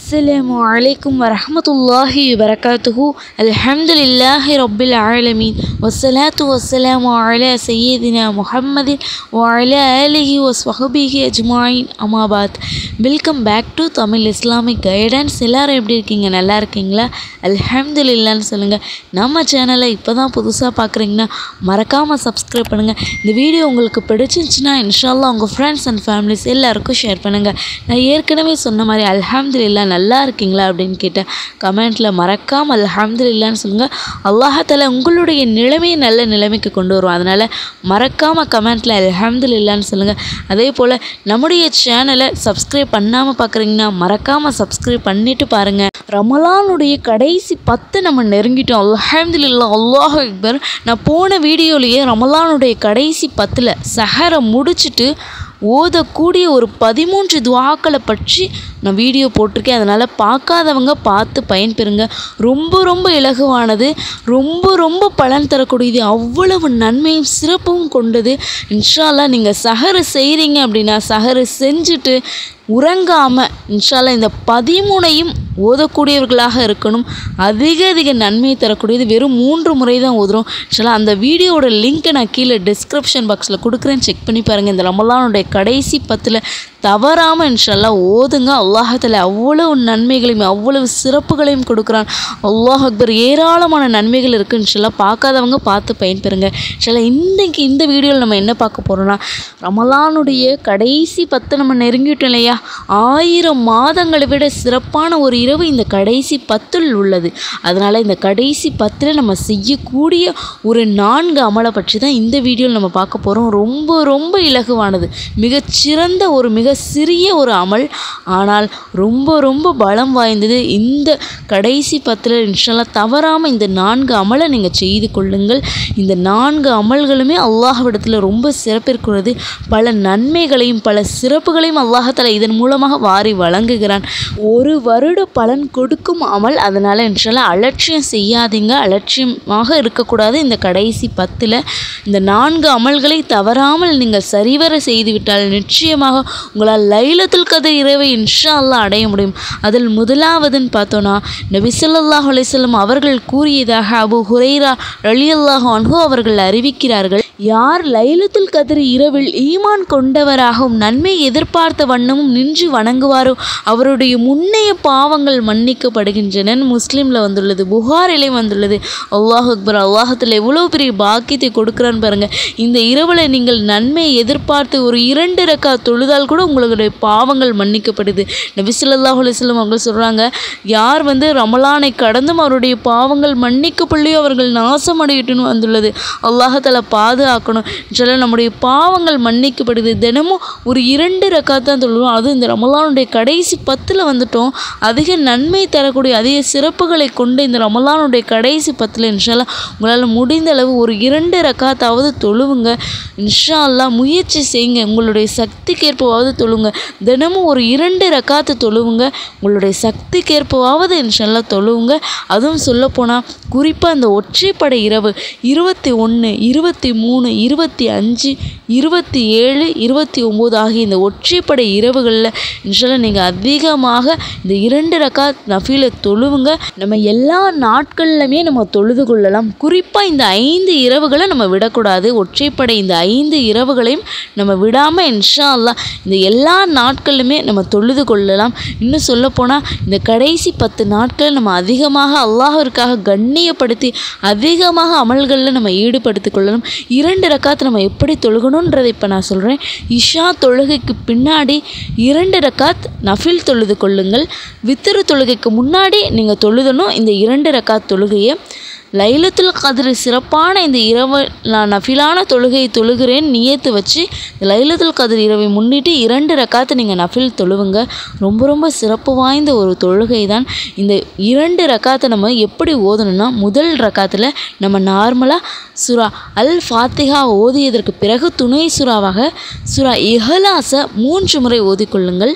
السلام عليكم ورحمة الله وبركاته الحمد لله رب العالمين والصلاة والسلام على سيدنا محمد وعلى آله وصحبه أجمعين أما بعد welcome back to Tamil Islamic guidance எல்லாரும் எப்படி இருக்கீங்க நல்லா இருக்கீங்களா அல்ஹம்துலில்லான்னு சொல்லுங்கள் நம்ம சேனலை இப்போ தான் புதுசாக பார்க்குறீங்கன்னா மறக்காமல் சப்ஸ்கிரைப் பண்ணுங்கள் இந்த வீடியோ உங்களுக்கு பிடிச்சிருந்துச்சுன்னா இன்ஷால்லா உங்கள் ஃப்ரெண்ட்ஸ் அண்ட் ஃபேமிலிஸ் எல்லாருக்கும் ஷேர் பண்ணுங்கள் நான் ஏற்கனவே சொன்ன மாதிரி அல்ஹம்துலில்லா நல்லா இருக்கீங்களா அப்படின்னு கேட்டேன் கமெண்ட்டில் மறக்காமல் அல்ஹம்துலில்லான்னு சொல்லுங்கள் அல்லாஹால உங்களுடைய நிலைமையை நல்ல நிலைமைக்கு கொண்டு வரும் அதனால் மறக்காமல் கமெண்ட்டில் அல்ஹம்துலில்லான்னு சொல்லுங்கள் அதே போல் நம்முடைய சேனலை சப்ஸ்கிரைப் பண்ணாமல் பார்க்குறீங்கன்னா மறக்காமல் சப்ஸ்கிரைப் பண்ணிட்டு பாருங்கள் ரமலானுடைய கடைசி பத்து நம்ம நெருங்கிட்டோம் அல்ஹம்துலில்லா அல்லாஹ் அக்பர் நான் போன வீடியோலேயே ரமலானுடைய கடைசி பத்தில் சஹரை முடிச்சிட்டு ஓதக்கூடிய ஒரு பதிமூன்று துவாக்களை பற்றி நான் வீடியோ போட்டிருக்கேன் அதனால் பார்க்காதவங்க பார்த்து பயன்பெறுங்க ரொம்ப ரொம்ப இலகுவானது ரொம்ப ரொம்ப பலன் தரக்கூடியது அவ்வளவு நன்மையும் சிறப்பும் கொண்டது இன்ஷால்லா நீங்கள் சஹரு செய்கிறீங்க அப்படின்னா சஹரு செஞ்சுட்டு உறங்காமல் இன்ஷால்லா இந்த பதிமூணையும் ஓதக்கூடியவர்களாக இருக்கணும் அதிக அதிக நன்மை தரக்கூடியது வெறும் மூன்று முறை தான் ஓதுறோம் இன்ஷால்லா அந்த வீடியோவோட லிங்க்கை நான் கீழே டிஸ்கிரிப்ஷன் பாக்ஸில் கொடுக்குறேன் செக் பண்ணி பாருங்கள் இந்த ரமலானுடைய கடைசி பத்தில் தவறாமல் இன்ஷால்லா ஓதுங்க அல்லாஹத்தில் அவ்வளவு நன்மைகளையும் அவ்வளவு சிறப்புகளையும் கொடுக்குறான் அல்லாஹ் அக்பர் ஏராளமான நன்மைகள் இருக்குது இன்ஷால்லா பார்க்காதவங்க பார்த்து பயன்பெறுங்க இன்ஷால்லா இன்றைக்கி இந்த வீடியோவில் நம்ம என்ன பார்க்க போகிறோம்னா ரமலானுடைய கடைசி பத்து நம்ம நெருங்கிட்டோம் இல்லையா ஆயிரம் மாதங்களை விட சிறப்பான ஒரு இரவு இந்த கடைசி பத்தில் உள்ளது அதனால் இந்த கடைசி பத்தில் நம்ம செய்யக்கூடிய ஒரு நான்கு அமலை பற்றி தான் இந்த வீடியோவில் நம்ம பார்க்க போகிறோம் ரொம்ப ரொம்ப இலகுவானது மிகச்சிறந்த ஒரு மிக சிறிய ஒரு அமல் ஆனால் ரொம்ப ரொம்ப பலம் வாய்ந்தது இந்த கடைசி பத்தில் இன்ஷால்லா தவறாமல் இந்த நான்கு அமலை நீங்கள் செய்து கொள்ளுங்கள் இந்த நான்கு அமல்களுமே அல்லாஹ்விடத்தில் ரொம்ப சிறப்பிற்குறது பல நன்மைகளையும் பல சிறப்புகளையும் அல்லாஹால இதன் மூலமாக வாரி வழங்குகிறான் ஒரு வருட பலன் கொடுக்கும் அமல் அதனால் இன்ஷால்லா அலட்சியம் செய்யாதீங்க அலட்சியமாக இருக்கக்கூடாது இந்த கடைசி பத்தில் இந்த நான்கு அமல்களை தவறாமல் நீங்கள் சரிவர செய்துவிட்டால் நிச்சயமாக உங்களால் லைலத்துல் கதை இரவை இன்ஷா அல்லாஹ் அடைய முடியும் அதில் முதலாவதுன்னு பார்த்தோன்னா நபி ஸல்லல்லாஹு அலைஹி வஸல்லம் அவர்கள் கூறியதாக அபு ஹுரைரா ரலியல்லாஹு அன்ஹு அவர்கள் அறிவிக்கிறார்கள் யார் லைலத்துல் கதிர் இரவில் ஈமான் கொண்டவராகவும் நன்மை எதிர்பார்த்த வண்ணமும் நின்று வணங்குவாரோ அவருடைய முன்னைய பாவங்கள் மன்னிக்கப்படுகின்றன முஸ்லீமில் வந்துள்ளது புகாரிலே வந்துள்ளது அல்லாஹ் அக்பர் அல்லாஹத்தில் எவ்வளோ பெரிய பாக்கியத்தை கொடுக்குறான்னு பாருங்கள் இந்த இரவில் நீங்கள் நன்மை எதிர்பார்த்து ஒரு இரண்டு ரக்கா தொழுதால் கூட உங்களுடைய பாவங்கள் மன்னிக்கப்படுது நபி ஸல்லல்லாஹு அலைஹி வஸல்லம் அவர்கள் சொல்கிறாங்க யார் வந்து ரமலானை கடந்தும் அவருடைய பாவங்கள் மன்னிக்கப்படலையோ அவர்கள் நாசமடையட்டும்னு வந்துள்ளது அல்லாஹால பாதுகாக்கணும் சில நம்முடைய பாவங்கள் மன்னிக்கப்படுது தினமும் ஒரு இரண்டு ரக்காத் தான் தொழுவோம் அதுவும் இந்த ரமலானுடைய கடைசி பத்தில் வந்துட்டோம் அதிக நன்மை தரக்கூடிய அதிக சிறப்புகளை கொண்டு இந்த ரமலானுடைய கடைசி பத்தில் இன்ஷால்லா உங்களால் முடிந்த அளவு ஒரு இரண்டு ரக்காத்தாவது தொழுவுங்க இன்ஷா அல்லாஹ் முயற்சி செய்யுங்க உங்களுடைய சக்திக்கேற்பவாவது தொழுங்க தினமும் ஒரு இரண்டு ரக்காத்து தொழுவுங்க உங்களுடைய சக்திக்கேற்பவாவது இன்ஷால்லா தொழுவுங்க அதுவும் சொல்லப்போனால் குறிப்பாக அந்த ஒற்றைப்படை இரவு இருபத்தி ஒன்று இருபத்தி மூணு இருபத்தி அஞ்சு இருபத்தி ஏழு இருபத்தி ஒம்பது ஆகிய இந்த ஒற்றைப்படை இரவுகளில் இன்ஷால்லா நீங்கள் அதிகமாக இந்த இரண்டு ரக்காத் நஃபீலை தொழுவுங்க நம்ம எல்லா நாட்கள்லையுமே நம்ம தொழுது கொள்ளலாம் குறிப்பாக இந்த ஐந்து இரவுகளை நம்ம விடக்கூடாது ஒற்றைப்படை இந்த ஐந்து இரவுகளையும் நம்ம விடாமல் இன்ஷா அல்லாஹ் இந்த எல்லா நாட்களிலுமே நம்ம தொழுது கொள்ளலாம் இன்னும் சொல்லப்போனால் இந்த கடைசி பத்து நாட்கள் நம்ம அதிகமாக அல்லாஹிற்காக கண்ணியப்படுத்தி அதிகமாக அமல்களில் நம்ம ஈடுபடுத்திக் கொள்ளலாம் இரண்டு ரக்காத்து நம்ம எப்படி தொழுகணுன்றதை இப்போ நான் சொல்கிறேன் இஷா தொழுகைக்கு பின்னாடி இரண்டு ரக்காத் நஃபில் தொழுது கொள்ளுங்கள் வித்திரு தொழுகைக்கு முன்னாடி நீங்கள் தொழுதணும் இந்த இரண்டு ரக்காத் தொழுகையை லைலத்துல் கதிர் சிறப்பான இந்த இரவு நான் நஃபிலான தொழுகையை தொழுகிறேன் நியத்து வச்சு இந்த லைலத்துல் கதிர் இரவை முன்னிட்டு இரண்டு ரக்காத்து நீங்கள் நஃபில் தொழுவுங்க ரொம்ப ரொம்ப சிறப்பு வாய்ந்த ஒரு தொழுகை தான் இந்த இரண்டு ரக்காத்தை நம்ம எப்படி ஓதணும்னா முதல் ரக்காத்தில் நம்ம நார்மலாக சுரா அல் ஃபாத்திஹா ஓதியதற்கு பிறகு துணை சுறாவாக சுரா இஹலாஸை மூன்று முறை ஓதிக்கொள்ளுங்கள்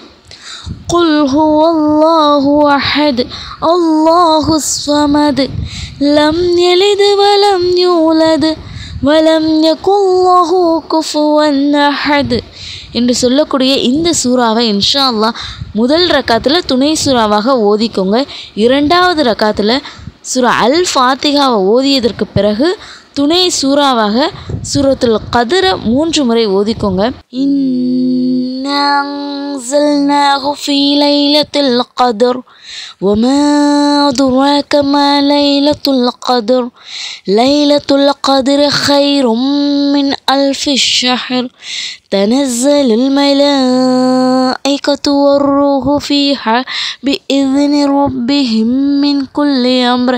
قل هو الله أحد الله الصمد لم يلد ولم يولد ولم يكن له كفوا أحد என்று சொல்லக்கூடிய இந்த சூறாவை இன்ஷா அல்லாஹ் முதல் ரக்காத்தில் துணை சூறாவாக ஓதிக்கோங்க இரண்டாவது ரக்காத்தில் சூரா அல் ஃபாத்திகாவை ஓதியதற்கு பிறகு துணை சூறாவாக சூரத்துல் கதிரை மூன்று முறை ஓதிக்கோங்க إنا في ليلة القدر وما أدراك ما ليلة القدر ليلة القدر خير من ألف الشهر تنزل الملائكة والروح فيها بإذن ربهم من كل أمر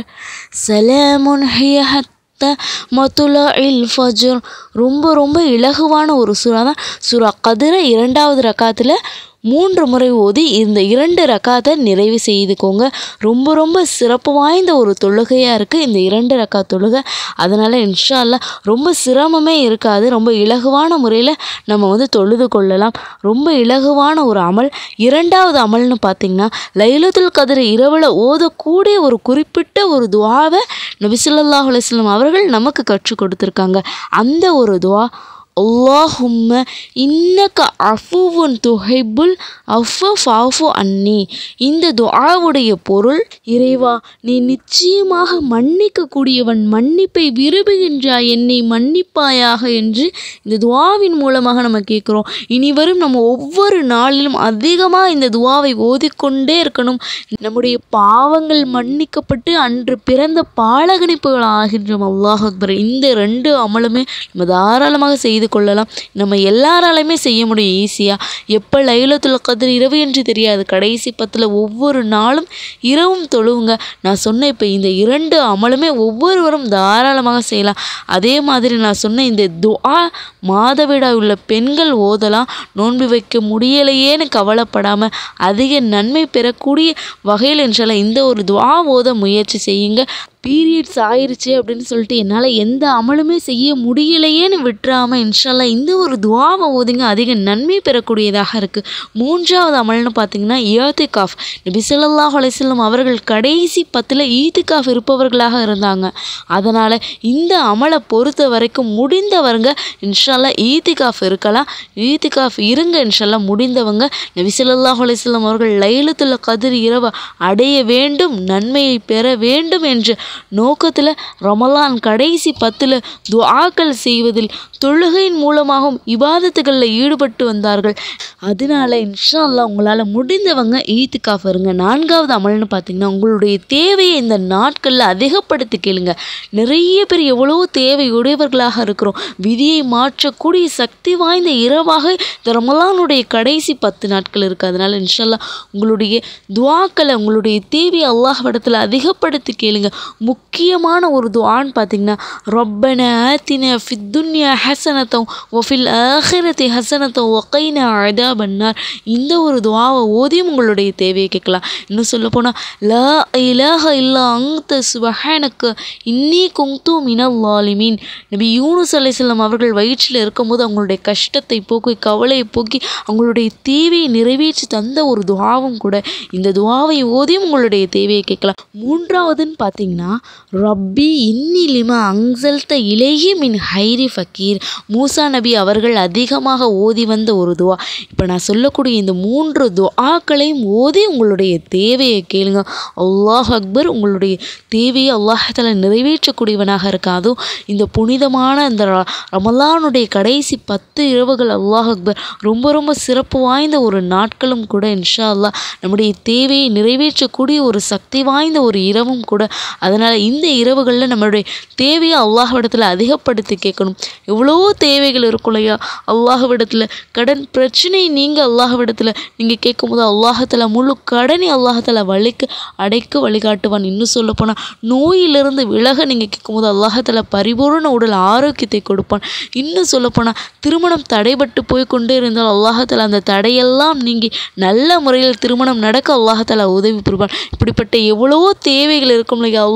سلام هي حتى மத்துலா இல் ஃபஜர் ரொம்ப ரொம்ப இலகுவான ஒரு சூறா தான் சூறா கதிர இரண்டாவது ரக்காத்தில் மூன்று முறை ஓதி இந்த இரண்டு ரக்காத்தை நிறைவு செய்துக்கோங்க ரொம்ப ரொம்ப சிறப்பு வாய்ந்த ஒரு தொழுகையாக இருக்குது இந்த இரண்டு ரக்கா தொழுகை அதனால் இன்ஷா அல்லா ரொம்ப சிரமமே இருக்காது ரொம்ப இலகுவான முறையில் நம்ம வந்து தொழுது கொள்ளலாம் ரொம்ப இலகுவான ஒரு அமல் இரண்டாவது அமல்னு பார்த்திங்கன்னா லைலத்துல் கதிர் இரவில் ஓதக்கூடிய ஒரு குறிப்பிட்ட ஒரு துவாவை நபிசுல்லாஹ் அலுவலம் அவர்கள் நமக்கு கற்றுக் கொடுத்துருக்காங்க அந்த ஒரு துவா அல்லாஹும்ம இன்னக்க அஃபுவுன் துஹைபுல் அஃப ஃபாஃபு அன்னி இந்த துஆவுடைய பொருள் இறைவா நீ நிச்சயமாக மன்னிக்கக்கூடியவன் மன்னிப்பை விரும்புகின்றாய் என்னை மன்னிப்பாயாக என்று இந்த துவாவின் மூலமாக நம்ம கேட்குறோம் இனி வரும் நம்ம ஒவ்வொரு நாளிலும் அதிகமாக இந்த துவாவை ஓதிக்கொண்டே இருக்கணும் நம்முடைய பாவங்கள் மன்னிக்கப்பட்டு அன்று பிறந்த பாலகணிப்புகள் ஆகின்றோம் அல்லாஹ் அக்பர் இந்த ரெண்டு அமலுமே நம்ம தாராளமாக செய்து கொள்ளலாம் நம்ம எல்லாராலையுமே செய்ய முடியும் ஈஸியாக எப்போ லைலத்துல் கதிர் இரவு என்று தெரியாது கடைசி பத்தில் ஒவ்வொரு நாளும் இரவும் தொழுவுங்க நான் சொன்ன இப்போ இந்த இரண்டு அமலுமே ஒவ்வொருவரும் தாராளமாக செய்யலாம் அதே மாதிரி நான் சொன்ன இந்த துஆ மாதவிடாய் உள்ள பெண்கள் ஓதலாம் நோன்பு வைக்க முடியலையேன்னு கவலைப்படாமல் அதிக நன்மை பெறக்கூடிய வகையில் இன்ஷால்லா இந்த ஒரு துஆ ஓத முயற்சி செய்யுங்க பீரியட்ஸ் ஆயிருச்சு அப்படின்னு சொல்லிட்டு என்னால் எந்த அமலுமே செய்ய முடியலையேன்னு விட்டுறாமல் இன்ஷால்லா இந்த ஒரு துவாவை ஓதுங்க அதிக நன்மை பெறக்கூடியதாக இருக்குது மூன்றாவது அமல்னு பார்த்தீங்கன்னா ஏத்திகாஃப் நபி ஸல்லல்லாஹு அலைஹி வஸல்லம் அவர்கள் கடைசி பத்தில் ஈத்திகாஃப் இருப்பவர்களாக இருந்தாங்க அதனால் இந்த அமலை பொறுத்த வரைக்கும் முடிந்தவங்க இன்ஷால்லா ஈத்திகாஃப் இருக்கலாம் ஈத்திகாஃப் இருங்க இன்ஷால்லா முடிந்தவங்க நபி ஸல்லல்லாஹு அலைஹி வஸல்லம் அவர்கள் லைலத்துல் கதிர் இரவு அடைய வேண்டும் நன்மையை பெற வேண்டும் என்று நோக்கத்தில் ரமலான் கடைசி பத்தில் துஆக்கள் செய்வதில் தொழுகையின் மூலமாகவும் இபாதத்துகளில் ஈடுபட்டு வந்தார்கள் அதனால இன்ஷா அல்லாஹ் உங்களால் முடிந்தவங்க ஈத்துக்காஃப் இருங்க நான்காவது அமல்னு பார்த்தீங்கன்னா உங்களுடைய தேவையை இந்த நாட்களில் அதிகப்படுத்தி கேளுங்க நிறைய பேர் எவ்வளோ தேவையுடையவர்களாக இருக்கிறோம் விதியை மாற்றக்கூடிய சக்தி வாய்ந்த இரவாக இந்த ரமலானுடைய கடைசி பத்து நாட்கள் இருக்குது அதனால் இன்ஷால்லா உங்களுடைய துவாக்களை உங்களுடைய தேவையை அல்லாஹ்விடத்தில் அதிகப்படுத்தி கேளுங்க முக்கியமான ஒரு துவான்னு பார்த்தீங்கன்னா ரொப்பன ஆத்தின ஃபித்துன்யா ஹசனத்தம் ஒஃபில் ஆஹிரத்தி ஹசனத்தம் ஒக்கைன அழதா பண்ணார் இந்த ஒரு துவாவை ஓதியும் உங்களுடைய தேவையை கேட்கலாம் இன்னும் சொல்ல போனால் லா இலாஹ இல்லா அங்த சுபஹானக்கு இன்னி குங்து மினல் லாலிமீன் நபி யூனுஸ் அலைஹிஸ்ஸலாம் அவர்கள் வயிற்றில் இருக்கும்போது அவங்களுடைய கஷ்டத்தை போக்கி கவலையை போக்கி அவங்களுடைய தேவையை நிறைவேற்றி தந்த ஒரு துவாவும் கூட இந்த துவாவை ஓதியும் உங்களுடைய தேவையை கேட்கலாம் மூன்றாவதுன்னு பார்த்தீங்கன்னா ரப்பி இன்னி லிமா அங்சல்த இலேஹி மின் ஹைரி ஃபக்கீர் மூசா நபி அவர்கள் அதிகமாக ஓதி வந்த ஒரு துவா இப்போ நான் சொல்லக்கூடிய இந்த மூன்று துஆக்களையும் ஓதி உங்களுடைய தேவையை கேளுங்க அல்லாஹ் அக்பர் உங்களுடைய தேவையை அல்லாஹால நிறைவேற்றக்கூடியவனாக இருக்கான் அதுவும் இந்த புனிதமான இந்த ர- ரமலானுடைய கடைசி பத்து இரவுகள் அல்லாஹ் அக்பர் ரொம்ப ரொம்ப சிறப்பு வாய்ந்த ஒரு நாட்களும் கூட இன்ஷா அல்லாஹ் நம்முடைய தேவையை நிறைவேற்றக்கூடிய ஒரு சக்தி வாய்ந்த ஒரு இரவும் கூட அதனால் இந்த இரவுகளில் நம்மளுடைய தேவையை அல்லாஹ்விடத்தில் அதிகப்படுத்தி கேட்கணும் எவ்வளோ தேவைகள் இருக்கும் இல்லையா அல்லாஹ்விடத்தில் கடன் பிரச்சனை நீங்கள் அல்லாஹ்விடத்தில் நீங்கள் கேட்கும்போது அல்லாஹத்தில் முழு கடனை அல்லாஹத்தில் வழிக்கு அடைக்க வழிகாட்டுவான் இன்னும் சொல்லப்போனால் நோயிலிருந்து விலக நீங்கள் கேட்கும்போது அல்லாஹத்தில் பரிபூர்ண உடல் ஆரோக்கியத்தை கொடுப்பான் இன்னும் சொல்லப்போனால் திருமணம் தடைபட்டு போய் கொண்டே இருந்தால் அல்லாஹத்தில் அந்த தடையெல்லாம் நீங்கி நல்ல முறையில் திருமணம் நடக்க அல்லாஹத்தில் உதவி புரிவான் இப்படிப்பட்ட எவ்வளவோ தேவைகள் இருக்கும் இல்லையா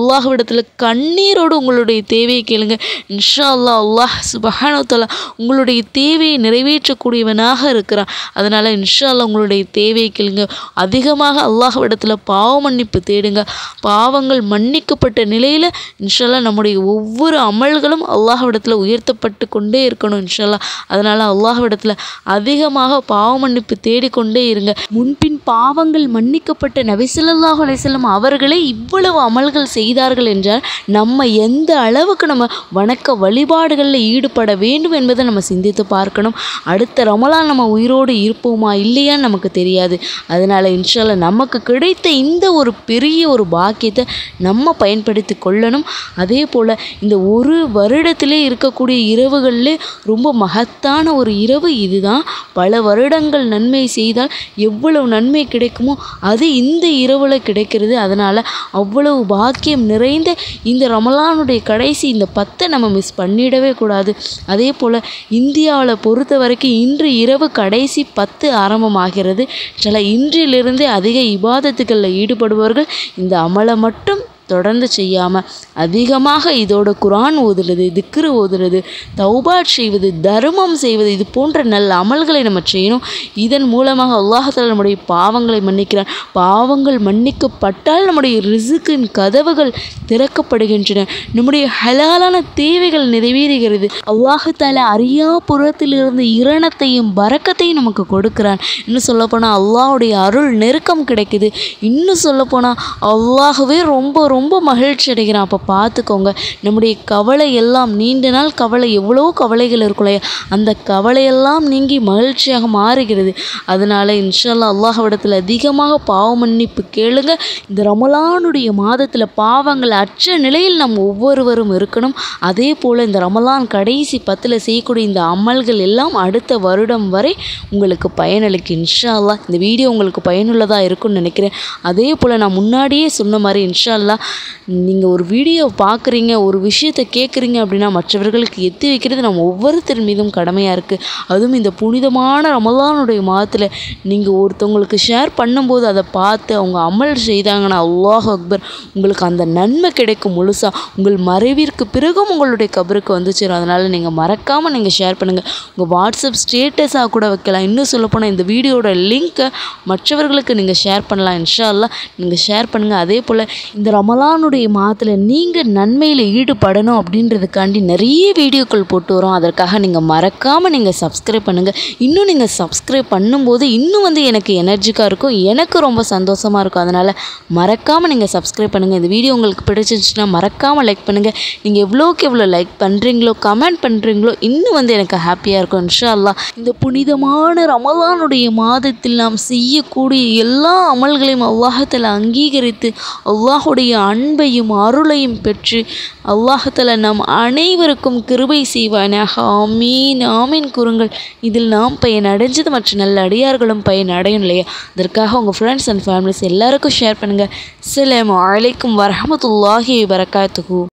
அல்லாஹ்விடத்தில் கண்ணீரோடு உங்களுடைய தேவையை கேளுங்க இன்ஷா அல்லாஹ் அல்லாஹ் சுபஹானஹு தஆலா உங்களுடைய தேவையை நிறைவேற்றக்கூடியவனாக இருக்கிறான் அதனால் இன்ஷா அல்லாஹ் உங்களுடைய தேவையை கேளுங்க அதிகமாக அல்லாஹ்விடத்தில் பாவ மன்னிப்பு தேடுங்க பாவங்கள் மன்னிக்கப்பட்ட நிலையில் இன்ஷா அல்லாஹ் நம்முடைய ஒவ்வொரு அமல்களும் அல்லாஹ்விடத்தில் உயர்த்தப்பட்டு கொண்டே இருக்கணும் இன்ஷா அல்லாஹ் அதனால் அல்லாஹ்விடத்தில் அதிகமாக பாவ மன்னிப்பு தேடிக்கொண்டே இருங்க முன்பின் பாவங்கள் மன்னிக்கப்பட்ட நபிசல்லாஹு அலையம் அவர்களே இவ்வளவு அமல்கள் செய்தார்கள் என்றால் நம்ம எந்த அளவுக்கு நம்ம வணக்க வழிபாடுகளில் ஈடுபட வேண்டும் என்பதை நம்ம சிந்தித்து பார்க்கணும் அடுத்த ரமலான் நம்ம உயிரோடு இருப்போமா இல்லையான்னு நமக்கு தெரியாது அதனால் இன்ஷால்லா நமக்கு கிடைத்த இந்த ஒரு பெரிய ஒரு பாக்கியத்தை நம்ம பயன்படுத்தி கொள்ளணும் அதே போல் இந்த ஒரு வருடத்திலே இருக்கக்கூடிய இரவுகளிலே ரொம்ப மகத்தான ஒரு இரவு இதுதான் பல வருடங்கள் நன்மை செய்தால் எவ்வளவு நன்மை கிடைக்குமோ அது இந்த இரவில் கிடைக்கிறது அதனால் அவ்வளவு பாக்கியம் நிறைந்த இந்த ரமலானுடைய கடைசி இந்த பத்தை நம்ம மிஸ் பண்ணிடவே கூடாது அதே போல் இந்தியாவில் பொறுத்த வரைக்கும் இன்று இரவு கடைசி பத்து ஆரம்பமாகிறது சில இன்றிலிருந்தே அதிக இபாதத்துகளில் ஈடுபடுபவர்கள் இந்த அமலை மட்டும் தொடர்ந்து செய்யாமல் அதிகமாக இதோட குரான் ஓதுறது திக்ரு ஓதுறது தௌபாட் செய்வது தர்மம் செய்வது இது போன்ற நல்ல அமல்களை நம்ம செய்யணும் இதன் மூலமாக அல்லாஹால நம்முடைய பாவங்களை மன்னிக்கிறான் பாவங்கள் மன்னிக்கப்பட்டால் நம்முடைய ரிசுக்கின் கதவுகள் திறக்கப்படுகின்றன நம்முடைய ஹலாலான தேவைகள் நிறைவேறுகிறது அல்லாஹால அறியா புறத்திலிருந்து இரணத்தையும் பறக்கத்தையும் நமக்கு கொடுக்கிறான் இன்னும் சொல்லப்போனால் அல்லாஹுடைய அருள் நெருக்கம் கிடைக்குது இன்னும் சொல்லப்போனால் அல்லாஹுவே ரொம்ப ரொம்ப மகிழ்ச்சி அடைகிறான் அப்போ பார்த்துக்கோங்க நம்முடைய கவலை எல்லாம் நீண்ட நாள் கவலை எவ்வளோ கவலைகள் இருக்கும் இல்லையா அந்த கவலையெல்லாம் நீங்கி மகிழ்ச்சியாக மாறுகிறது அதனால் இன்ஷால்லா அல்லாஹ்விடத்தில் அதிகமாக பாவ மன்னிப்பு கேளுங்க இந்த ரமலானுடைய மாதத்தில் பாவங்கள் அற்ற நிலையில் நம்ம ஒவ்வொருவரும் இருக்கணும் அதே போல் இந்த ரமலான் கடைசி பத்தில் செய்யக்கூடிய இந்த அமல்கள் எல்லாம் அடுத்த வருடம் வரை உங்களுக்கு பயனளிக்கும் இன்ஷா அல்லாஹ் இந்த வீடியோ உங்களுக்கு பயனுள்ளதாக இருக்கும்னு நினைக்கிறேன் அதே போல் நான் முன்னாடியே சொன்ன மாதிரி இன்ஷா அல்லாஹ் நீங்கள் ஒரு வீடியோ பார்க்குறீங்க ஒரு விஷயத்தை கேட்குறீங்க அப்படின்னா மற்றவர்களுக்கு எத்தி வைக்கிறது நம்ம ஒவ்வொருத்தர் மீதும் கடமையாக இருக்குது அதுவும் இந்த புனிதமான ரமலானுடைய மாதத்தில் நீங்கள் ஒருத்தவங்களுக்கு ஷேர் பண்ணும்போது அதை பார்த்து அவங்க அமல் செய்தாங்கன்னா அல்லாஹ் அக்பர் உங்களுக்கு அந்த நன்மை கிடைக்கும் முழுசாக உங்கள் மறைவிற்கு பிறகும் உங்களுடைய கபருக்கு வந்து சேரும் அதனால் நீங்கள் மறக்காமல் நீங்கள் ஷேர் பண்ணுங்கள் உங்கள் வாட்ஸ்அப் ஸ்டேட்டஸாக கூட வைக்கலாம் இன்னும் சொல்லப்போனால் இந்த வீடியோட லிங்க்கை மற்றவர்களுக்கு நீங்கள் ஷேர் பண்ணலாம் இன்ஷா அல்லாஹ் நீங்கள் ஷேர் பண்ணுங்கள் அதே போல் இந்த ரமலானுடைய மாதத்தில் நீங்கள் நன்மையில் ஈடுபடணும் அப்படின்றதுக்காண்டி நிறைய வீடியோக்கள் போட்டு வரோம் அதற்காக நீங்கள் மறக்காமல் நீங்கள் சப்ஸ்கிரைப் பண்ணுங்கள் இன்னும் நீங்கள் சப்ஸ்கிரைப் பண்ணும்போது இன்னும் வந்து எனக்கு எனர்ஜிக்காக இருக்கும் எனக்கு ரொம்ப சந்தோஷமாக இருக்கும் அதனால் மறக்காமல் நீங்கள் சப்ஸ்கிரைப் பண்ணுங்கள் இந்த வீடியோ உங்களுக்கு பிடிச்சிருந்துச்சுன்னா மறக்காமல் லைக் பண்ணுங்கள் நீங்கள் எவ்வளோக்கு எவ்வளோ லைக் பண்ணுறீங்களோ கமெண்ட் பண்ணுறீங்களோ இன்னும் வந்து எனக்கு ஹாப்பியாக இருக்கும் இன்ஷா அல்லாஹ் இந்த புனிதமான ரமலானுடைய மாதத்தில் நாம் செய்யக்கூடிய எல்லா அமல்களையும் அல்லாஹத்தில் அங்கீகரித்து அல்லாஹுடைய அன்பையும் அருளையும் பெற்று அல்லாஹத்தில் நம் அனைவருக்கும் கிருபை செய்வானாக ஆமீன் ஆமீன் கூறுங்கள் இதில் நாம் பயன் அடைஞ்சது மற்ற நல்ல அடியார்களும் பயன் அடையும் இல்லையா அதற்காக உங்கள் ஃப்ரெண்ட்ஸ் அண்ட் ஃபேமிலிஸ் எல்லாருக்கும் ஷேர் பண்ணுங்கள் அஸ்ஸலாமு அலைக்கும் வரஹமத்துல்லாஹி வரகாத்துஹூ